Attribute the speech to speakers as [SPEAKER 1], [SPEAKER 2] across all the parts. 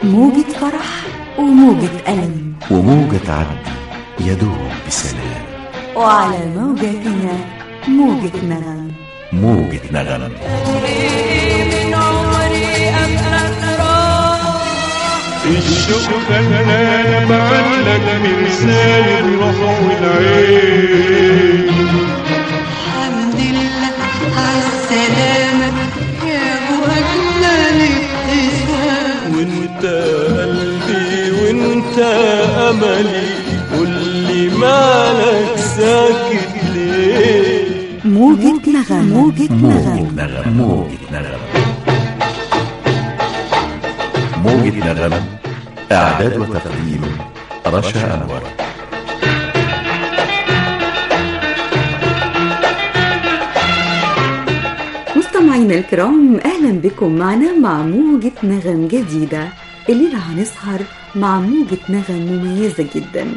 [SPEAKER 1] موجة فرح وموجة ألم
[SPEAKER 2] وموجة عدي يدوب بسلام
[SPEAKER 1] وعلى موجتنا موجة نغم
[SPEAKER 2] موجة نغم
[SPEAKER 3] من عمري أبقى
[SPEAKER 4] الشوق خلانا بعلق مرسال الروح والعين
[SPEAKER 3] الحمد لله على السلامة يا أبو أجمل ابتسام
[SPEAKER 4] وانت قلبي وانت املي قولي مالك ساكت ليه
[SPEAKER 1] موجة نغم موجة
[SPEAKER 2] موجة
[SPEAKER 1] نغم
[SPEAKER 2] نغم موجة نغم موجة نغم إعداد وتقديم رشا أنور
[SPEAKER 1] مستمعينا الكرام أهلا بكم معنا مع موجة نغم جديدة الليلة هنسهر مع موجة نغم مميزة جدا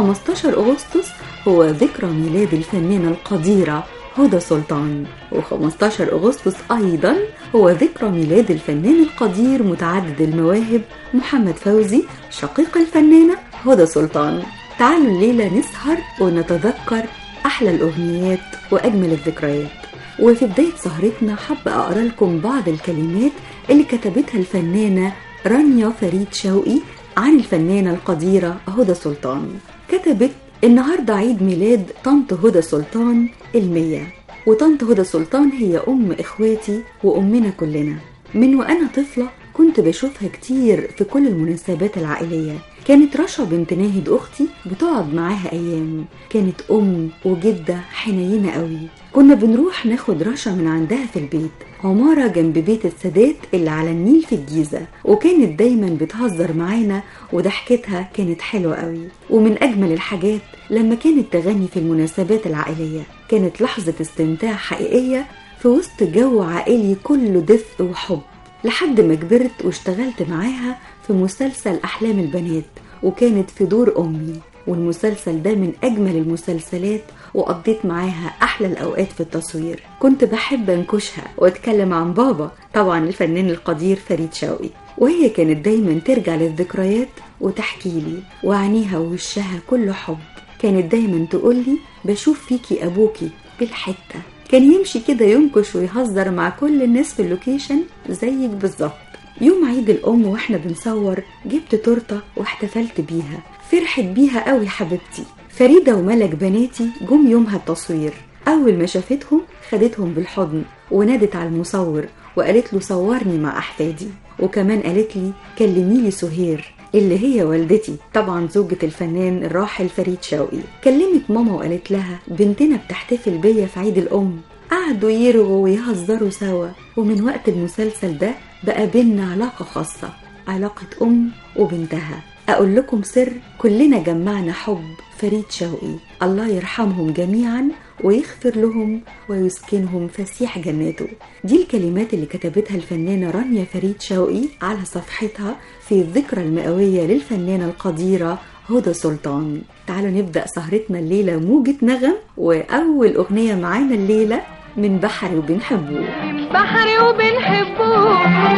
[SPEAKER 1] 15 أغسطس هو ذكرى ميلاد الفنانة القديرة هدى سلطان و15 أغسطس أيضا هو ذكرى ميلاد الفنان القدير متعدد المواهب محمد فوزي شقيق الفنانة هدى سلطان تعالوا الليلة نسهر ونتذكر أحلى الأغنيات وأجمل الذكريات وفي بداية سهرتنا حابة أقرأ لكم بعض الكلمات اللي كتبتها الفنانة رانيا فريد شوقي عن الفنانة القديرة هدى سلطان كتبت النهاردة عيد ميلاد طنط هدى سلطان المية وطنط هدى سلطان هي أم إخواتي وأمنا كلنا من وأنا طفلة كنت بشوفها كتير في كل المناسبات العائلية كانت رشا بنت ناهد أختي بتقعد معاها أيام كانت أم وجدة حنينة قوي كنا بنروح ناخد رشا من عندها في البيت عمارة جنب بيت السادات اللي على النيل في الجيزة وكانت دايما بتهزر معانا وضحكتها كانت حلوة قوي ومن أجمل الحاجات لما كانت تغني في المناسبات العائلية كانت لحظة استمتاع حقيقية في وسط جو عائلي كله دفء وحب لحد ما كبرت واشتغلت معاها في مسلسل أحلام البنات وكانت في دور أمي والمسلسل ده من أجمل المسلسلات وقضيت معاها أحلى الأوقات في التصوير كنت بحب أنكشها وأتكلم عن بابا طبعا الفنان القدير فريد شوقي وهي كانت دايما ترجع للذكريات وتحكي لي وعينيها ووشها كله حب كانت دايما تقولي بشوف فيكي أبوكي بالحتة كان يمشي كده ينكش ويهزر مع كل الناس في اللوكيشن زيك بالظبط يوم عيد الأم واحنا بنصور جبت تورتة واحتفلت بيها فرحت بيها قوي حبيبتي فريدة وملك بناتي جم يومها التصوير أول ما شافتهم خدتهم بالحضن ونادت على المصور وقالت له صورني مع أحفادي وكمان قالت لي كلمي لي سهير اللي هي والدتي طبعا زوجة الفنان الراحل فريد شوقي كلمت ماما وقالت لها بنتنا بتحتفل بيا في عيد الأم قعدوا يرغوا ويهزروا سوا ومن وقت المسلسل ده بقى بينا علاقة خاصة علاقة أم وبنتها أقول لكم سر كلنا جمعنا حب فريد شوقي الله يرحمهم جميعا ويغفر لهم ويسكنهم فسيح جناته دي الكلمات اللي كتبتها الفنانة رانيا فريد شوقي على صفحتها في الذكرى المئوية للفنانة القديرة هدى سلطان تعالوا نبدأ سهرتنا الليلة موجة نغم وأول أغنية معانا الليلة من بحري وبنحبوه
[SPEAKER 5] من بحري وبنحبوه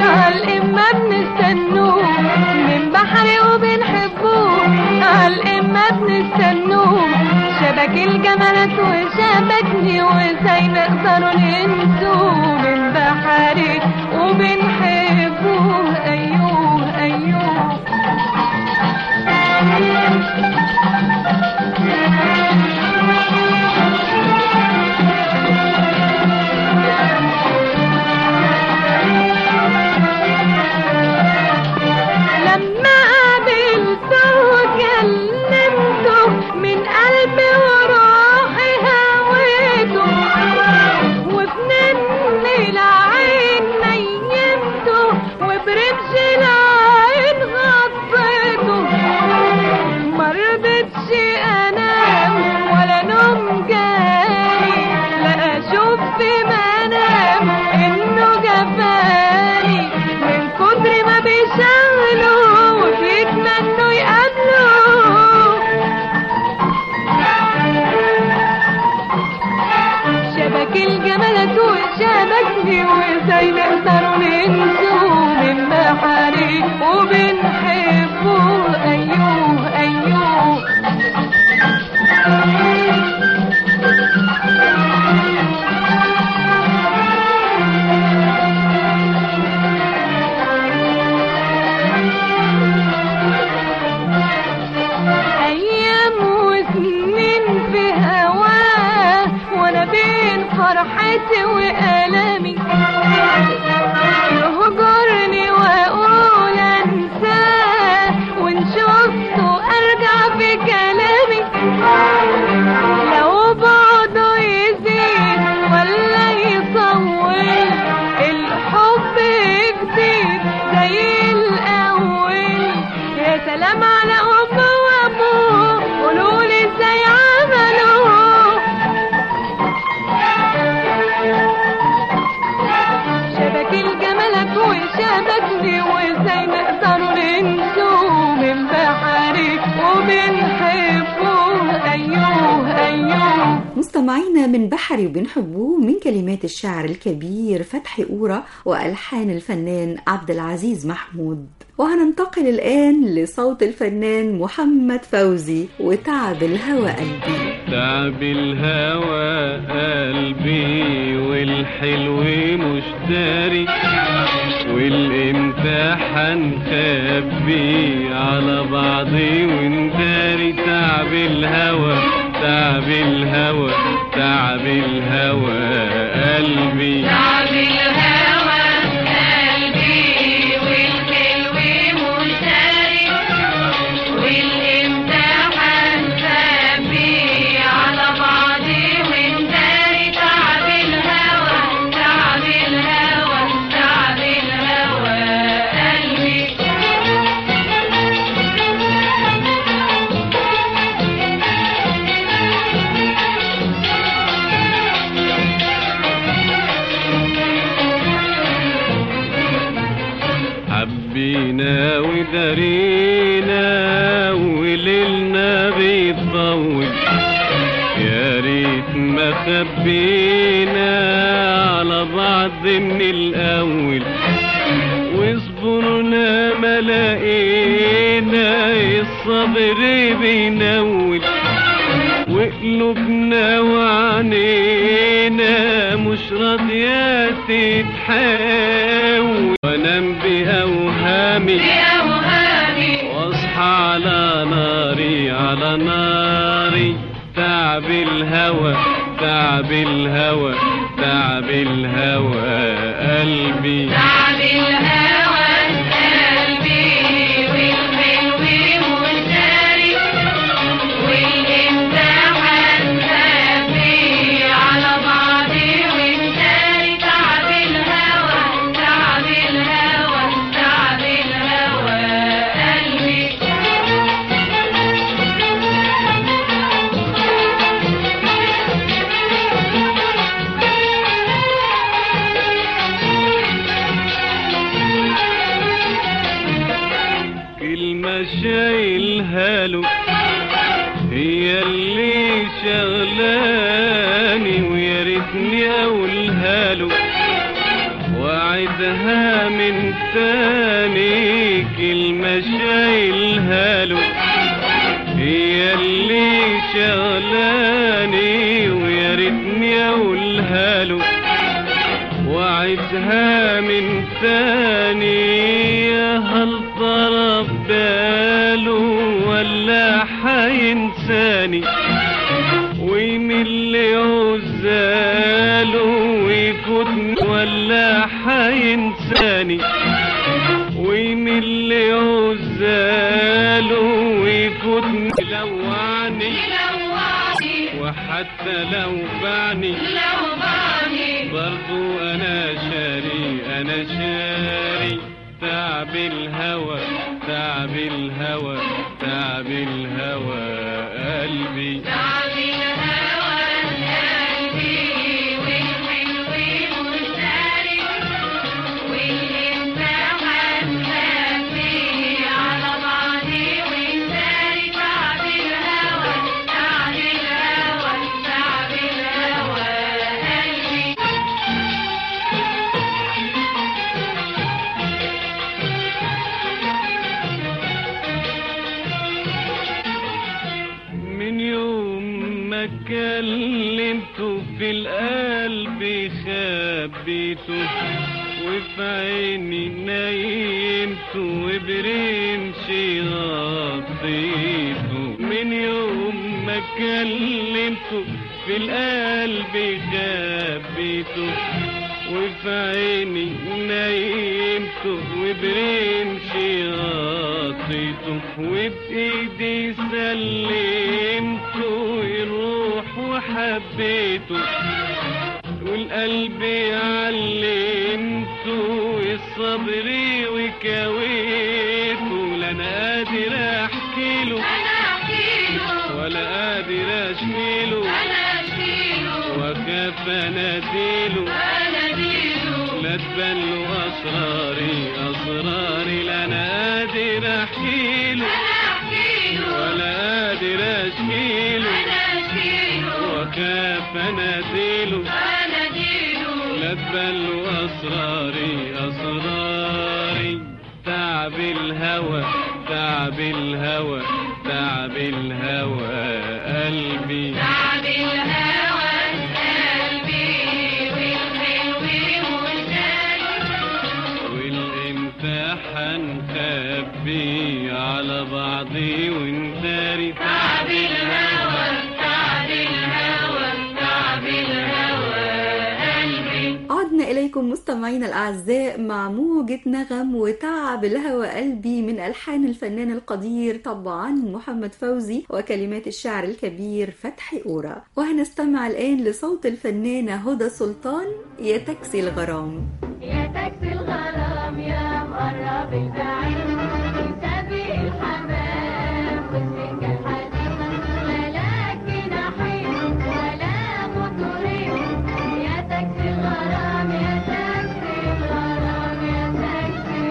[SPEAKER 5] عالإمة بنستنوه من بحري وبنحبوه عالإمة بنستنوه شبك الجمالات وشبكني وازاي نقدروا ننسوه من بحري وبنحبوه أيوه أيوه لما قابلته وكلمته من قلبي وروحي هويته وفي العين نيمته وبرمش
[SPEAKER 1] مستمعينا من بحري وبنحبوه من كلمات الشاعر الكبير فتحي قورة وألحان الفنان عبد العزيز محمود وهننتقل الآن لصوت الفنان محمد فوزي وتعب الهوى قلبي
[SPEAKER 4] تعب الهوى قلبي والحلو مش داري والامتحان خبي على بعضي ونداري تعب الهوى تعب الهوى تعب الهوى قلبي
[SPEAKER 5] تعب الهوى قلبي والحلو مشتري والامتحان خبي على بعضي ونداري تعب الهوى تعب الهوى تعب الهوى قلبي
[SPEAKER 4] حبينا ودارينا وليلنا بيطول يا ريت ما خبينا على بعض من الاول واصبرنا ما لقينا الصبر بينول وقلوبنا وعنينا مش راضية تتحاول وانام بأوهامي
[SPEAKER 5] بأوهامي
[SPEAKER 4] واصحى على ناري على ناري تعب الهوى تعب الهوى تعب الهوى قلبي
[SPEAKER 5] تعب الهوى قلبي والحلو مشتري والامتحان خبي على بعضي ونداري تعب الهوى تعب الهوى تعب الهوى قلبي
[SPEAKER 4] كلمة شايلها له هي اللي شغلاني ويا ريتني اقولها له وعدها من تاني كلمة شايلها له هي اللي شغلاني ويا ريتني اقولها له وعدها من تاني يا هل ضرب باله ولا حينساني ويميل عزاله ويفوتني ولا حينساني ويميل عزاله ويفوتني لوعني
[SPEAKER 5] لواني
[SPEAKER 4] وحتى لو باعني
[SPEAKER 5] لواني
[SPEAKER 4] برضو انا شاري انا شاري تعب الهوى تعب الهوى تعب الهوى قلبي
[SPEAKER 5] تعب الهوى قلبي والحلو مشتري والامتحان خبي على بعضي ونداري تعب الهوى تعب الهوى تعب الهوى قلبي
[SPEAKER 4] من يوم ما كلمته في القلب خبيته وفي عيني نايمته وبرمشي غطيته من يوم ما كلمته في القلب خبيته وفي عيني نايمته وبرمشي غطيته وبإيدي سلمته يروح وحبيته والقلب علمته الصبر وكويته لا انا قادر احكي له
[SPEAKER 5] انا احكيله
[SPEAKER 4] ولا قادر اشكيله
[SPEAKER 5] انا اشكيله
[SPEAKER 4] واخاف اناديله
[SPEAKER 5] اناديله
[SPEAKER 4] لا تبان له اسراري اسراري لا انا قادر احكيله
[SPEAKER 5] انا احكيله
[SPEAKER 4] ولا قادر اشكيله
[SPEAKER 5] انا اشكيله
[SPEAKER 4] وخاف واناديله
[SPEAKER 5] واناديله
[SPEAKER 4] لبى واسراري اسراري تعب الهوى تعب الهوى تعب الهوى قلبي
[SPEAKER 5] تعب الهوى قلبي والحلو والشاي
[SPEAKER 4] والامتحان خبي على بعضي ونداري
[SPEAKER 5] تعب الهوى تعب الهوى تعب الهوى قلبي
[SPEAKER 1] عدنا إليكم مستمعينا الأعزاء مع موجة نغم وتعب الهوى قلبي من ألحان الفنان القدير طبعا محمد فوزي وكلمات الشاعر الكبير فتحي أورا وهنستمع الآن لصوت الفنانة هدى سلطان يا تاكسي الغرام
[SPEAKER 5] يا تاكسي الغرام يا مقرب البعيد سابق الحمام والسكة الحديد لا لك جناحين ولا موتورين يا تاكسي الغرام يا تاكسي الغرام يا تاكسي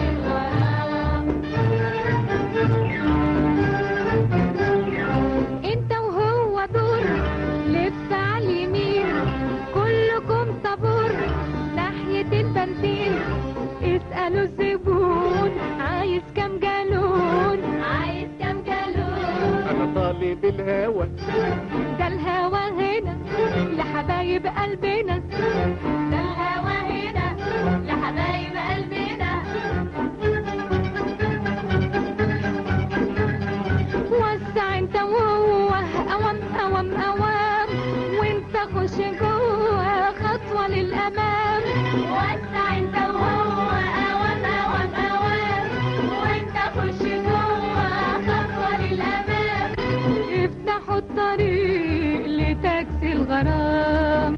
[SPEAKER 5] الغرام انت وهو دور لف على اليمين كلكم طابور ناحية البنزين اسألوا الزبون عايز كام جالون عايز كام جالون
[SPEAKER 4] انا طالب الهوى
[SPEAKER 5] ده الهوا هنا لحبايب قلبنا ده الهوا هنا لحبايب قلبنا وسع انت وهو اوام اوام اوام وانت خش جوه خطوه للامام وسع انت وهو اوام اوام اوام وانت خش جوه خطوه للامام افتحوا الطريق لتاكسي الغرام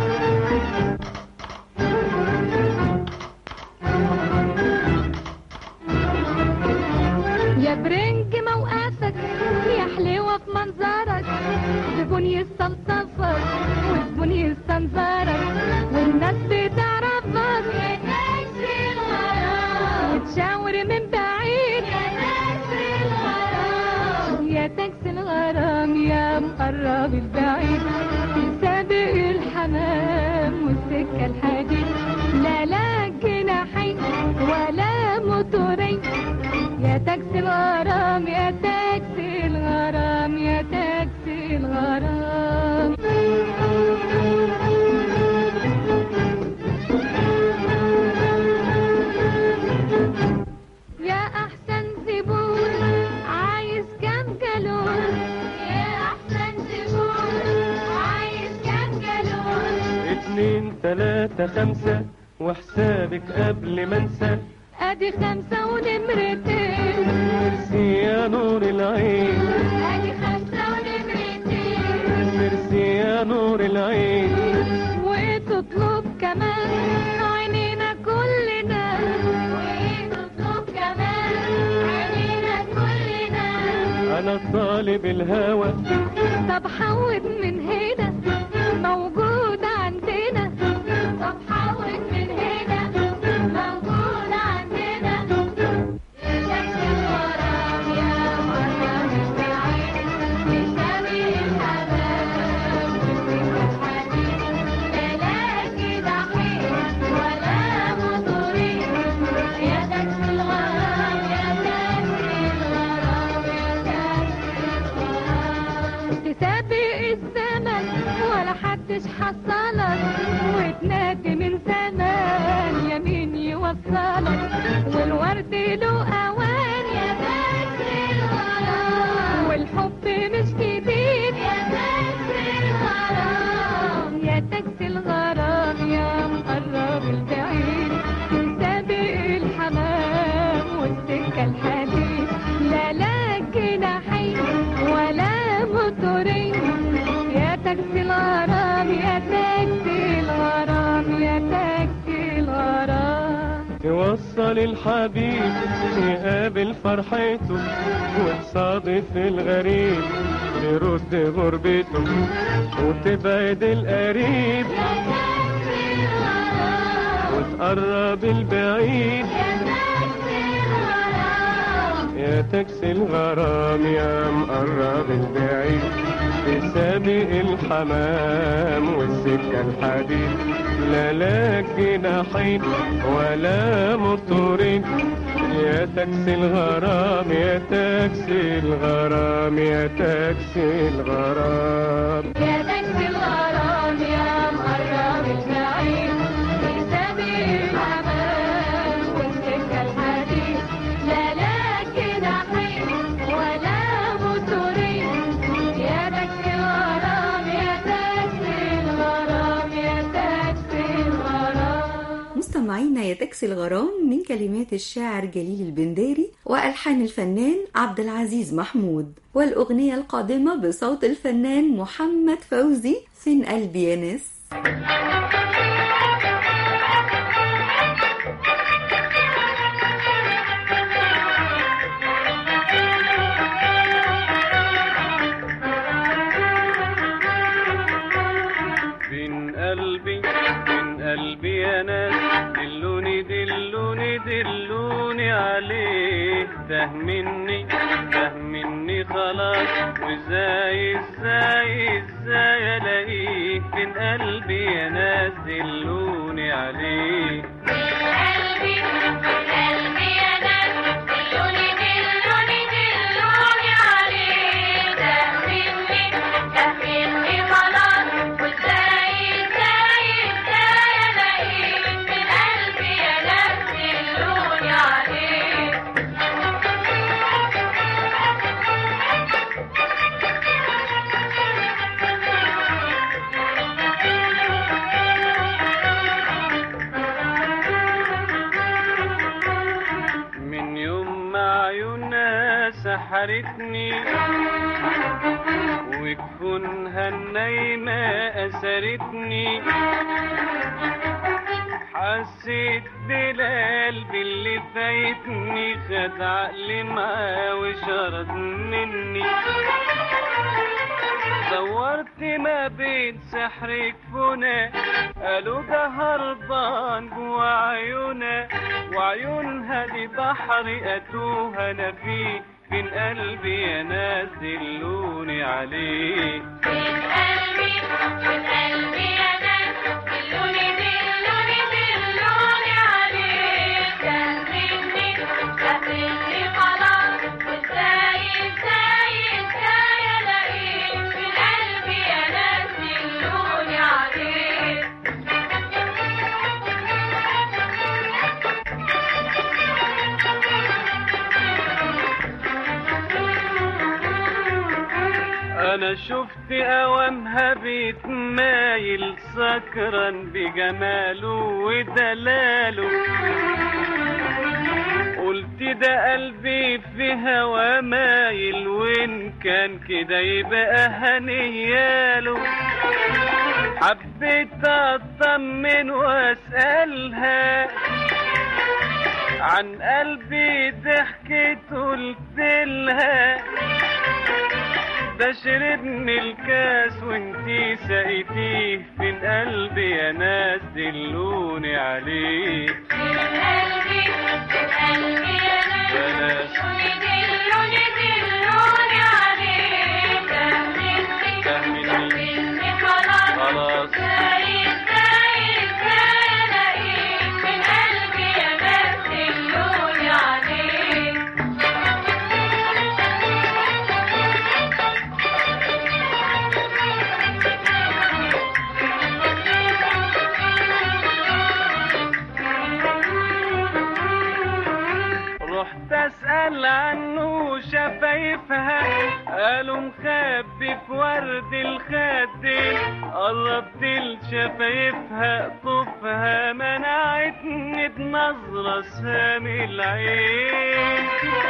[SPEAKER 5] يا برنج موقفك يا حلوة في منظرك زبون يستلطفك وزبون يستنظرك والناس بتعرفك يا تاكسي الغرام وتشاور من بعيد يا تاكسي الغرام يا تاكسي الغرام يا مقرب البعيد سابق الحمام والسكة الحديد لا لا جناحين ولا موتورين يا تاكسي الغرام يا تاكسي الغرام يا تاكسي الغرام يا احسن زبون عايز كام جالون يا احسن زبون عايز كام جالون
[SPEAKER 4] اتنين تلاتة خمسة وحسابك قبل ما انسى
[SPEAKER 5] ادي خمسة ونمرتين
[SPEAKER 4] ميرسي يا نور العين
[SPEAKER 5] ادي خمسة ونمرتين
[SPEAKER 4] ميرسي يا نور العين
[SPEAKER 5] وتطلب كمان عينينا كلنا وتطلب كمان عينينا كلنا
[SPEAKER 4] انا طالب الهوى
[SPEAKER 5] طب حود من هنا موجود عندنا طب حود من هنا موجود عندنا تاكسي الغرام يا مريم البعيد بسبيل الحمام والسكة الحديد لا جناحين ولا موتورين يا تاكسي الغرام يا تاكسي الغرام يا تاكسي الغرام تسابق الزمن ولا حدش حصلك وتنادي من زمان يمين يوصلك والورد له اوان يا تاكسي الغرام والحب مش جديد يا تاكسي الغرام يا تاكسي الغرام يا مقرب البعيد سابق الحمام والسكة الحديد لا لا جناحين ولا موتورين يا تاكسي الغرام يا تاكسي الغرام يا تاكسي الغرام
[SPEAKER 4] توصل الحبيب يقابل فرحته وتصادف الغريب يرد غربته وتبعد القريب
[SPEAKER 5] يا تاكسي الغرام
[SPEAKER 4] وتقرب البعيد
[SPEAKER 5] يا تاكسي الغرام
[SPEAKER 4] يا تاكسي الغرام يا مقرب البعيد تسابق الحمام والسكة الحديد لا لك جناحين ولا موتورين يا تاكسي الغرام يا تاكسي الغرام يا تاكسي الغرام
[SPEAKER 5] يا تاكسي الغرام يا مقرب البعيد في سبيل الأمان والسكة الحديد لا لك جناحين ولا موتورين يا تاكسي الغرام يا تاكسي الغرام يا تاكسي الغرام
[SPEAKER 1] مستمعينا يا تاكسي الغرام من كلمات الشاعر جليل البنداري وألحان الفنان عبد العزيز محمود والأغنية القادمة بصوت الفنان محمد فوزي فين قلبي يا ناس
[SPEAKER 4] بين قلبي بين قلبي يا ناس دلوني دلوني دلوني عليه تهمني تهمني خلاص وازاي ازاي ازاي الاقيه بين قلبي يا ناس دلوني عليه
[SPEAKER 5] قلبي قلبي يا ناس دلوني دلوني دلوني عليه تهمني تهمني خلاص وازاي ازاي ازاي الاقيه من قلبي يا ناس دلوني عليه
[SPEAKER 4] من يوم ما عيونها سحرتني وجفونها النايمة أسرتني حسيت بالقلب اللي فايتني خد عقلي معاه وشرد مني دورت ما بين سحر جفونا قالوا ده هربان جوا عيونا وعيونها دي بحر اتوه انا فيه فين قلبي يا ناس دلوني عليه
[SPEAKER 5] من قلبي من قلبي يا ناس دلوني دلوني دلوني عليه تهمني تهمني خلاص وازاي ازاي ازاي الاقيه من قلبي يا ناس دلوني عليه
[SPEAKER 4] انا شفت اوامها بيتمايل سكران بجماله ودلاله قلت ده قلبي في هوا مايل وان كان كده يبقى هنياله حبيت اطمن واسالها عن قلبي ضحكت قلت لها ده شربني الكاس وانتي سقيتيه فين قلبي يا ناس دلوني عليه
[SPEAKER 5] من قلبي من قلبي يا
[SPEAKER 4] يا
[SPEAKER 5] ناس
[SPEAKER 4] ناس
[SPEAKER 5] دلوني دلوني عليه تهمني
[SPEAKER 4] تهمني
[SPEAKER 5] تهمني خلاص
[SPEAKER 4] خلاص
[SPEAKER 5] ازاي ازاي ازاي الاقيه من قلبي يا ناس دلوني عليه
[SPEAKER 4] رحت اسال عنه شفايفها قالوا مخبي في ورد الخدين قربت لشفايفها طفها منعتني بنظرة سامي العين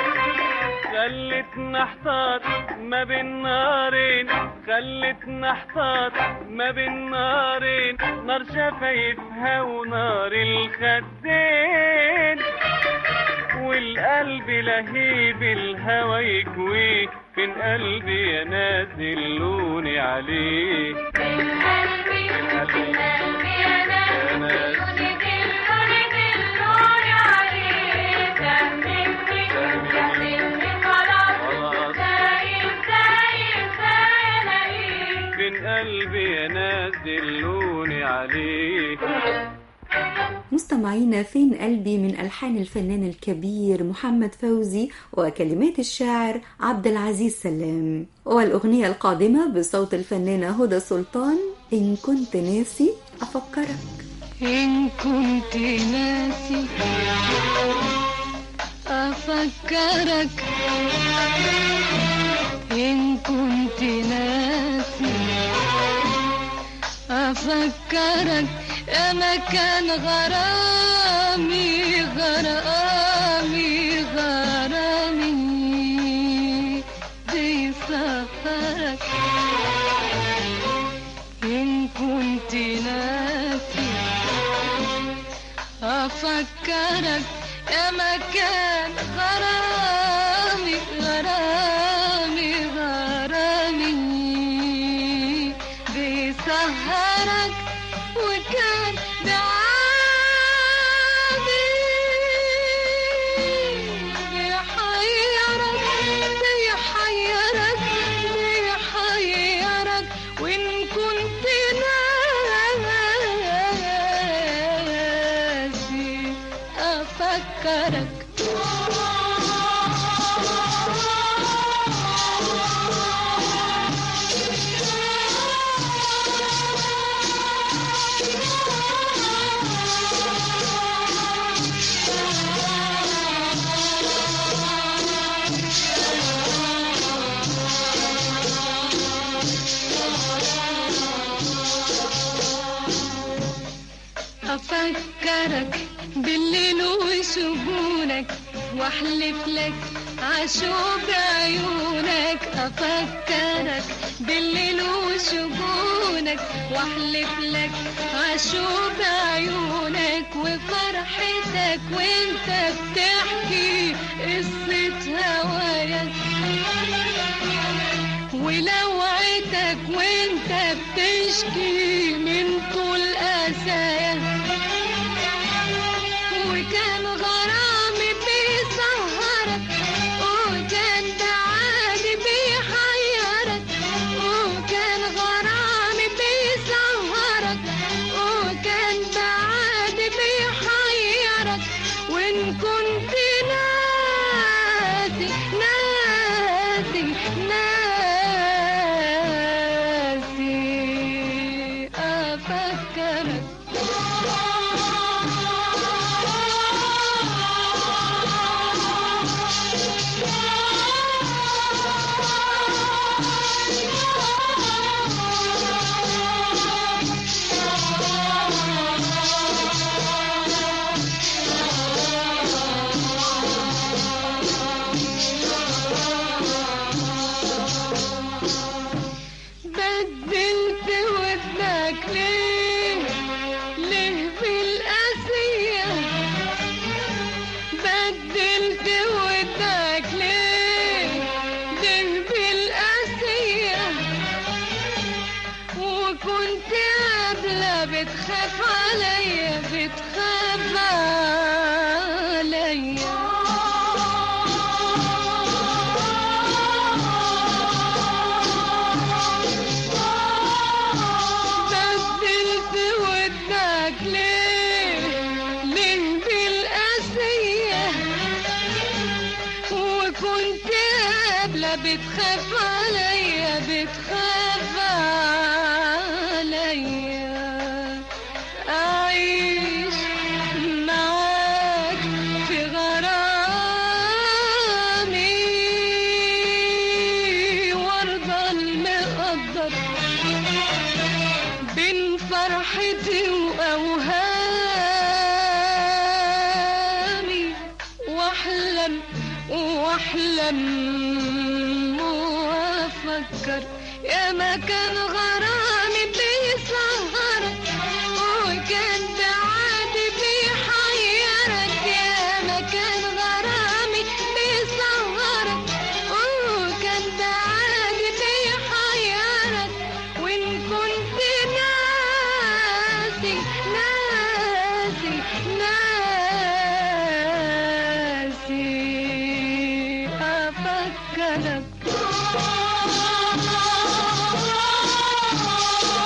[SPEAKER 4] خلتني احتار ما بين نارين خلتني احتار ما بين نارين نار شفايفها ونار الخدين والقلب لهيب الهوى يكويه فين قلبي يا ناس دلوني عليه
[SPEAKER 5] من قلبي من قلبي يا ناس
[SPEAKER 4] يا ناس.
[SPEAKER 5] دلوني دلوني دلوني عليه تهمني تهمني
[SPEAKER 4] حبيبي يا ناس دلوني عليه
[SPEAKER 1] مستمعينا فين قلبي من ألحان الفنان الكبير محمد فوزي وكلمات الشاعر عبد العزيز سلام والأغنية القادمة بصوت الفنانة هدى سلطان إن كنت ناسي أفكرك
[SPEAKER 3] إن كنت ناسي أفكرك إن كنت ناسي أفكرك يا مكان غرامي غرامي غرامي بيسهرك إن كنت ناسي أفكرك يا مكان غرامي غرامي غرامي بيسهرك وكان بعادي بيحيرك بيحيرك بيحيرك وإن كنت ناسي أفكرك أفكرك بالليل وشجونك واحلف لك عشوق عيونك أفكرك بالليل وشجونك واحلف لك عشوق عيونك وفرحتك وانت بتحكي قصة هواياك ولوعتك وانت بتشكي من طول أساياك وكان غرامي بيسهرك وكان بعادي بيحيرك وكان غرامي بيسهرك وكان بعادي بيحيرك وإن كنت ناسي ناسي ناسي أفكرك بدلت ودنك ليه ليه بالقاسية بدلت ودنك ليه ليه بالقاسية وكنت قبلة بتخاف عليا بتخاف عليا بدلت ودنك ليه ليه بالقاسية وكنت قبلة بتخاف عليا بتخاف عليا أعيش معاك في غرامي وارضى المقدر بين فرحتي وأوهامي واحلم واحلم وافكر يا ما كان غرامي بيسهرك وكان بعادي بيحيرك يا ما كان غرامي بيسهرك وكان بعادي بيحيرك وإن كنت ناسي ناسي ناسي أفكرك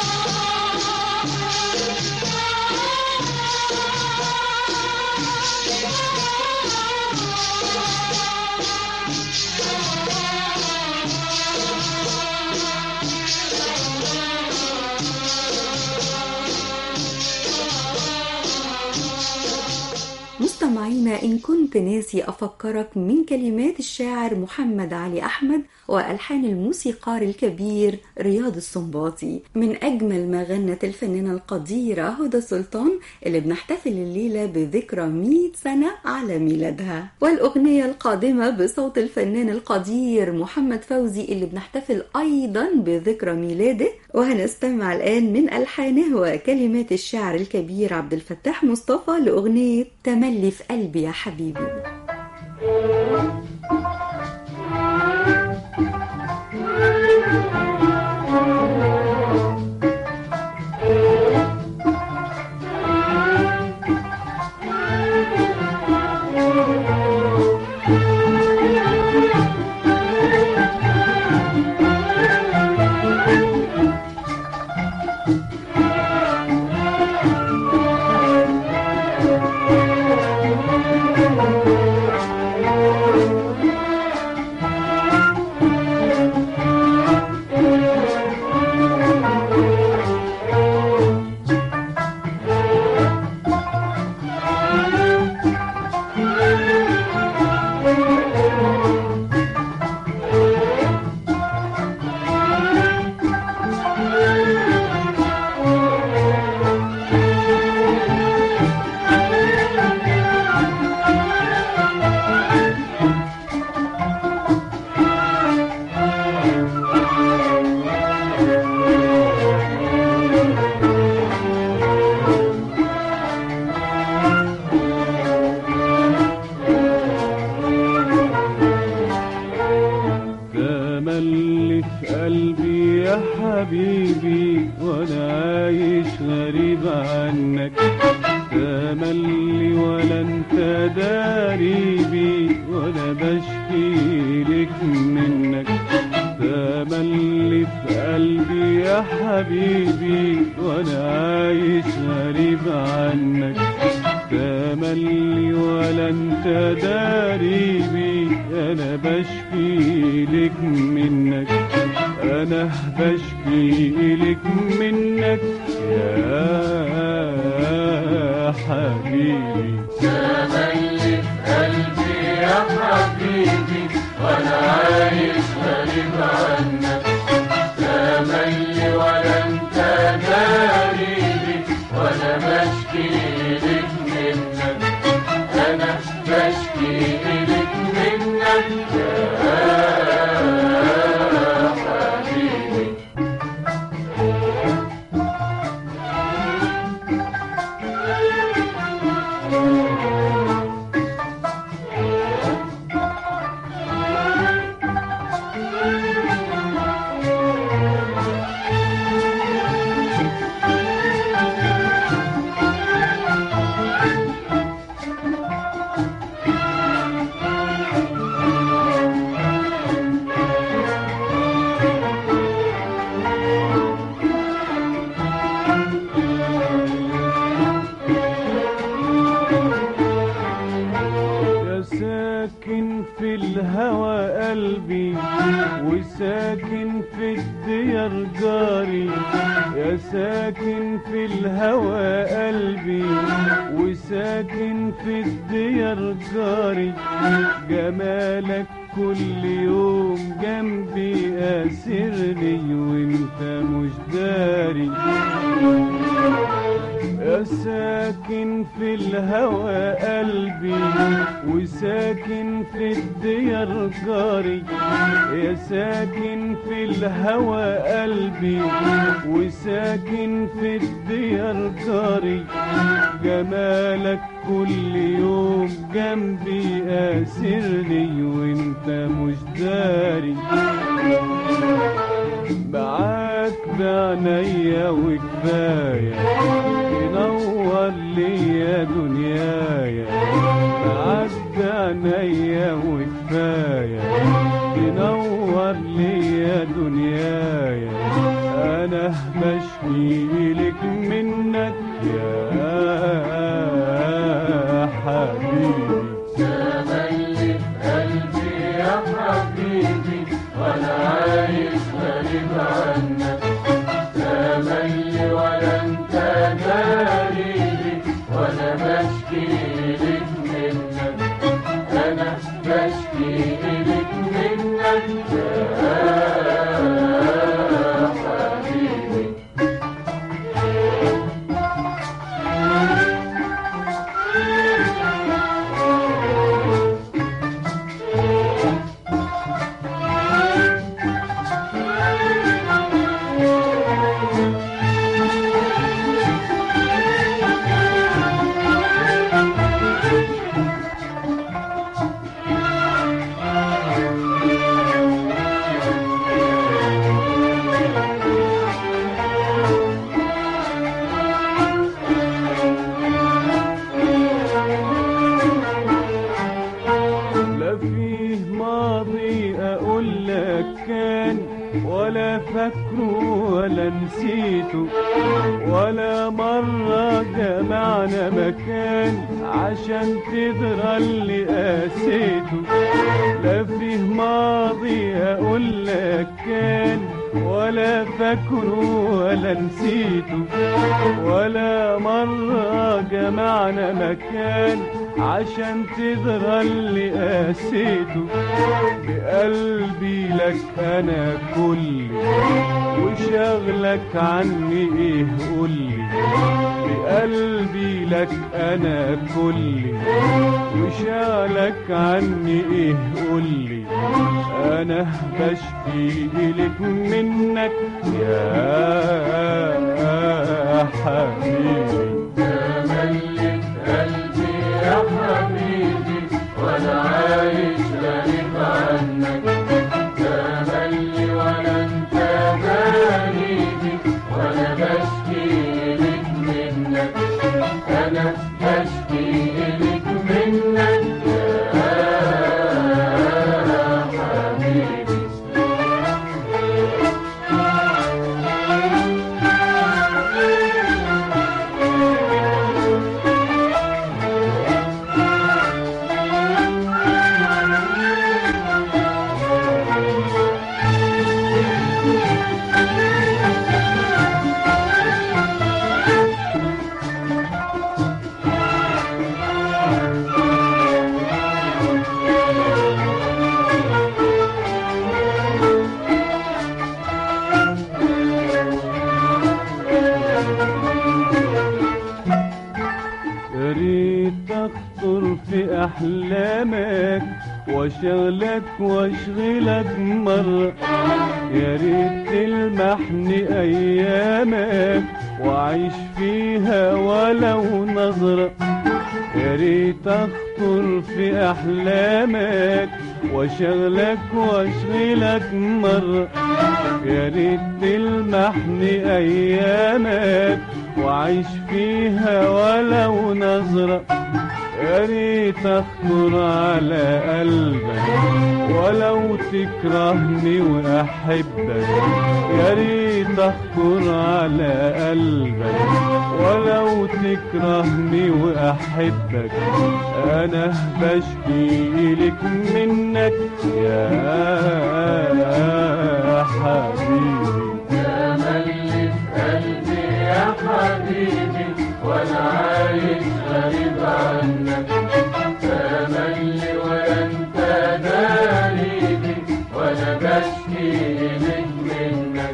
[SPEAKER 1] معانا إن كنت ناسي أفكرك من كلمات الشاعر محمد علي أحمد وألحان الموسيقار الكبير رياض السنباطي من أجمل ما غنت الفنانة القديرة هدى سلطان اللي بنحتفل الليلة بذكرى 100 سنة على ميلادها والأغنية القادمة بصوت الفنان القدير محمد فوزي اللي بنحتفل أيضا بذكرى ميلاده وهنستمع الآن من ألحانه وكلمات الشاعر الكبير عبد الفتاح مصطفى لأغنية تملي في قلبي يا حبيبي
[SPEAKER 4] تملي في قلبي يا حبيبي وانا عايش غريب عنك تملي ولا انت داريبي وانا بشكي لك منك تملي في قلبي يا حبيبي وانا عايش غريب عنك تملي ولا انت داريبي انا بشكي لك منك انا بشكي لك منك يا حبيبي يا ساكن في الهوى قلبي وساكن في الديار جاري يا ساكن في الهوى قلبي وساكن في الديار جاري جمالك كل يوم جنبي أسرني وانت مش داري يا ساكن في الهوى قلبي وساكن في الديار جاري يا ساكن في الهوى قلبي وساكن في الديار جاري جمالك كل يوم جنبي أسرني وانت مش داري معاك بعنايا وكفاية تنور ليا دنيايا معاك بعنايا وكفاية تنور ليا دنيايا أنا بشكي لك منك يا حبيبي
[SPEAKER 6] لا فيه ماضي اقول لك كان ولا فاكره ولا نسيته ولا مرة جمعنا مكان عشان تدرى اللي قاسيته لا فيه ماضي اقول لك كان ولا فاكره ولا نسيته ولا مرة جمعنا مكان عشان تدرى اللي قاسيته بقلبي لك انا كلي وشغلك عني ايه قولي بقلبي لك انا كلي وشغلك عني ايه قولي انا بشكي لك منك يا حبيبي تملك قلبي يا حبيبي وانا عايش غريب عنك تملي ولا انت غريبي وانا بشكي لك منك انا بشكي لك منك يا حبيبي يا ريت اخطر في احلامك واشغلك واشغلك مرة يا ريت تلمحني ايامك واعيش فيها ولو نظرة يا ريت اخطر في احلامك واشغلك واشغلك مرة يا ريت تلمحني ايامك وعيش فيها ولو نظرة يا ريت اخطر على قلبك ولو تكرهني واحبك يا ريت اخطر على قلبك ولو تكرهني واحبك انا بشكي لك منك يا حبيبي تملي في قلبي يا حبيبي وانا عايش غريب عنك تملي ولا انت داريبي وانا بشكي لك منك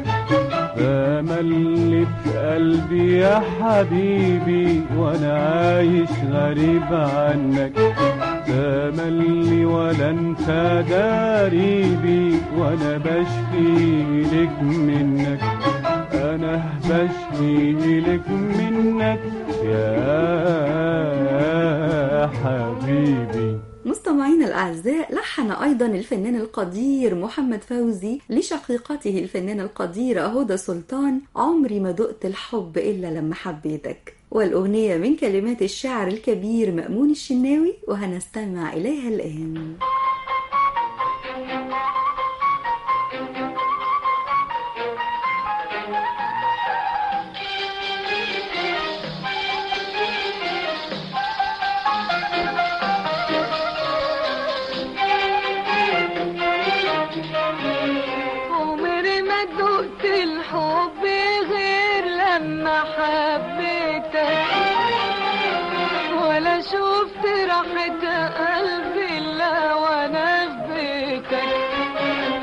[SPEAKER 6] تملي في قلبي يا حبيبي وانا عايش غريب عنك تملي ولا انت داريبي وانا بشكي لك منك انا بشكي لك منك يا حبيبي
[SPEAKER 1] مستمعينا الأعزاء لحن أيضا الفنان القدير محمد فوزي لشقيقته الفنانة القديرة هدى سلطان عمري ما دقت الحب إلا لما حبيتك والأغنية من كلمات الشاعر الكبير مأمون الشناوي وهنستمع إليها الآن
[SPEAKER 3] عمري ما دقت الحب غير لما حبيتك ولا شفت راحة قلبي الا وانا في بيتك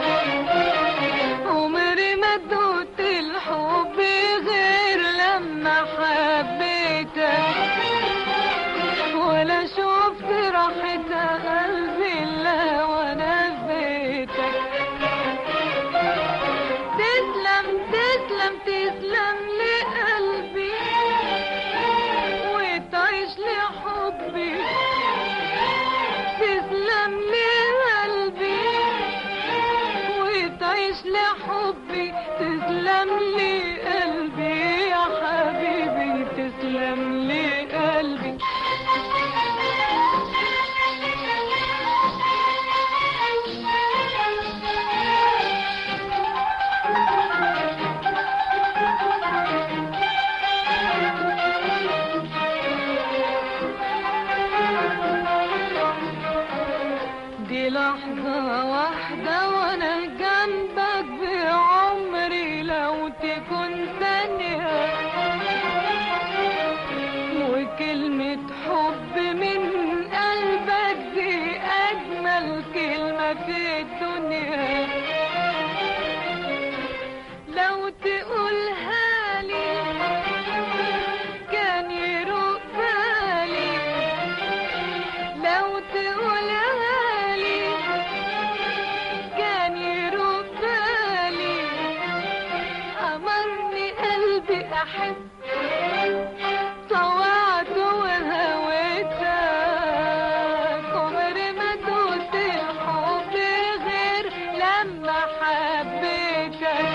[SPEAKER 3] وتعيش لحبي تسلم لي قلبي يا حبيبي تسلم لي قلبي دي لحظة واحدة وانا جنبك بعمري لو تكون ثانية وكلمة حب من قلبك دي أجمل كلمة في الدنيا لو تقولها لي كان يروق بالي لو تقولها لي كان يروق بالي أمرني قلبي أحب طوعت وهويتك عمري ما دوت الحب غير لما حبيتك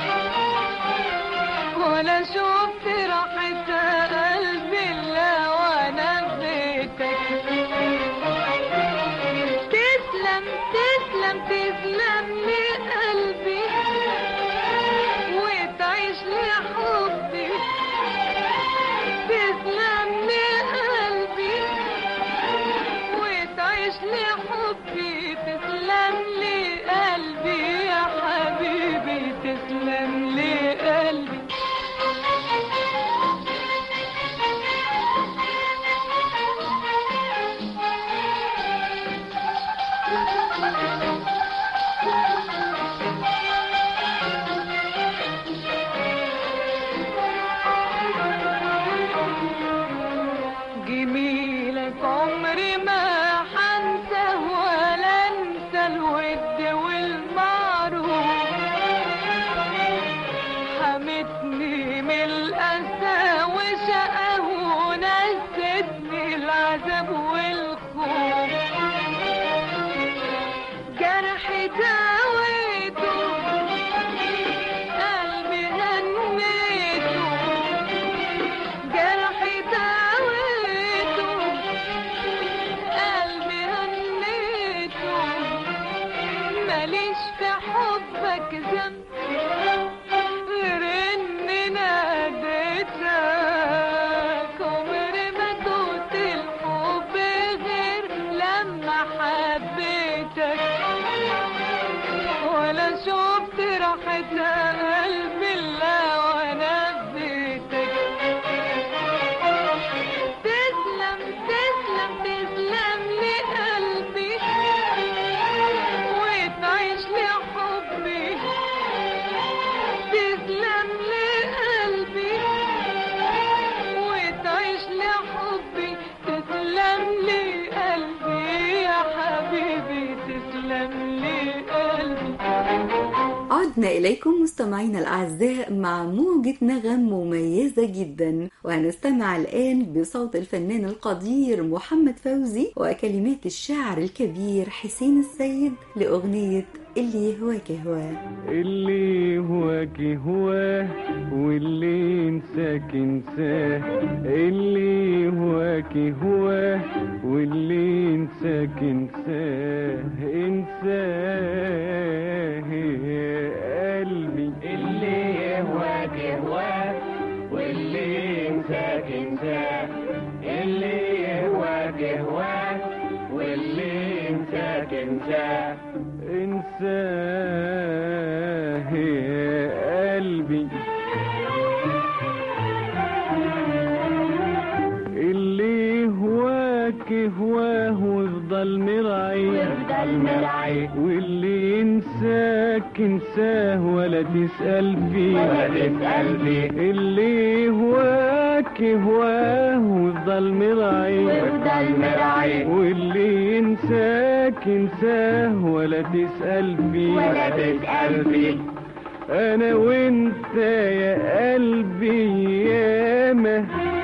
[SPEAKER 3] ولا شفت راحة قلبي إلا وأنا في بيتك تسلم تسلم تسلم لي قلبي وتعيش لي حبي تسلم لي قلبي وتعيش لي حبي تسلم لي قلبي يا حبيبي تسلم لي قلبي جميلك عمري ما حنسى ولا انسى الود والمعروف حمتني من الأسى وشقاه ونستني العذاب والخوف جرحي داويته قلبي هنيته جرحي داويته قلبي هنيته ماليش في حبك ذنب غير اني ناديتك عمري ما دوت الحب غير لما حبيتك ولا شفت راحة قلبي الا وانا في بيتك تسلم تسلم تسلم لي قلبي وتعيش لي حبي تسلم لي قلبي وتعيش لي حبي تسلم لي قلبي يا حبيبي تسلم لي قلبي
[SPEAKER 1] عدنا إليكم مستمعينا الأعزاء مع موجة نغم مميزة جدا وهنستمع الآن بصوت الفنان القدير محمد فوزي وكلمات الشاعر الكبير حسين السيد لأغنية اللي يهواك هواه
[SPEAKER 6] اللي هواك هواه واللي ينساك انساه اللي هواك هواه واللي ينساك انساه انساه يا قلبي
[SPEAKER 7] اللي يهواك يهواك واللي ينساك ينساك اللي يهواك يهواك واللي ينساك ينساك
[SPEAKER 6] انساه يا قلبي اللي هواك هواه ويفضل مرعي
[SPEAKER 7] ويفضل مرعي
[SPEAKER 6] واللي ينساك انساه ولا تسأل فيه
[SPEAKER 7] ولا تسأل فيه
[SPEAKER 6] اللي هواك هواه ويفضل مرعي
[SPEAKER 7] ويفضل مرعي
[SPEAKER 6] واللي ينساك انساه ولا تسأل فيه
[SPEAKER 7] ولا تسأل فيه
[SPEAKER 6] انا وانت يا قلبي ياما